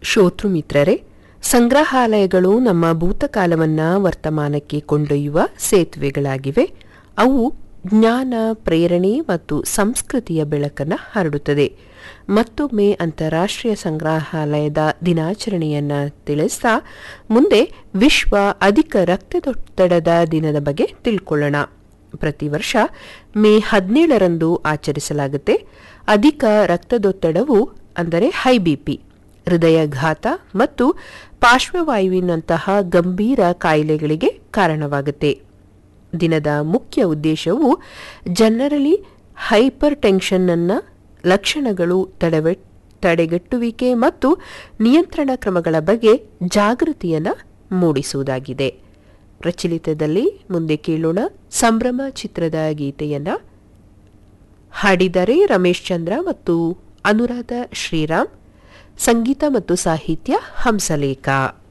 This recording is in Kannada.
ಶ್ರೋತೃ ಮಿತ್ರರೇ ಸಂಗ್ರಹಾಲಯಗಳು ನಮ್ಮ ಭೂತಕಾಲವನ್ನ ವರ್ತಮಾನಕ್ಕೆ ಕೊಂಡೊಯ್ಯುವ ಸೇತುವೆಗಳಾಗಿವೆ ಅವು ಜ್ಞಾನ ಪ್ರೇರಣೆ ಮತ್ತು ಸಂಸ್ಕೃತಿಯ ಬೆಳಕನ್ನ ಹರಡುತ್ತದೆ ಮತ್ತೊಮ್ಮೆ ಅಂತಾರಾಷ್ಟ್ರೀಯ ಸಂಗ್ರಹಾಲಯದ ದಿನಾಚರಣೆಯನ್ನ ತಿಳಿಸ್ತಾ ಮುಂದೆ ವಿಶ್ವ ಅಧಿಕ ರಕ್ತದೊತ್ತಡದ ದಿನದ ಬಗ್ಗೆ ತಿಳ್ಕೊಳ್ಳೋಣ ಪ್ರತಿ ವರ್ಷ ಮೇ ಹದಿನೇಳರಂದು ಆಚರಿಸಲಾಗುತ್ತೆ ಅಧಿಕ ರಕ್ತದೊತ್ತಡವು ಅಂದರೆ ಹೈ ಬಿಪಿ ಹೃದಯಘಾತ ಮತ್ತು ಪಾರ್ಶ್ವವಾಯುವಿನಂತಹ ಗಂಭೀರ ಕಾಯಿಲೆಗಳಿಗೆ ಕಾರಣವಾಗುತ್ತೆ ದಿನದ ಮುಖ್ಯ ಉದ್ದೇಶವು ಜನರಲಿ ಹೈಪರ್ ಟೆನ್ಷನ್ನ ಲಕ್ಷಣಗಳು ತಡೆವೆ ತಡೆಗಟ್ಟುವಿಕೆ ಮತ್ತು ನಿಯಂತ್ರಣ ಕ್ರಮಗಳ ಬಗ್ಗೆ ಜಾಗೃತಿಯನ್ನು ಮೂಡಿಸುವುದಾಗಿದೆ ಪ್ರಚಲಿತದಲ್ಲಿ ಮುಂದೆ ಕೇಳೋಣ ಸಂಭ್ರಮ ಚಿತ್ರದ ಗೀತೆಯನ್ನ ಹಾಡಿದರೆ ರಮೇಶ್ ಚಂದ್ರ ಮತ್ತು ಅನುರಾಧ ಶ್ರೀರಾಮ್ ಸಂಗೀತ ಮತ್ತು ಸಾಹಿತ್ಯ ಹಂಸಲೇಖ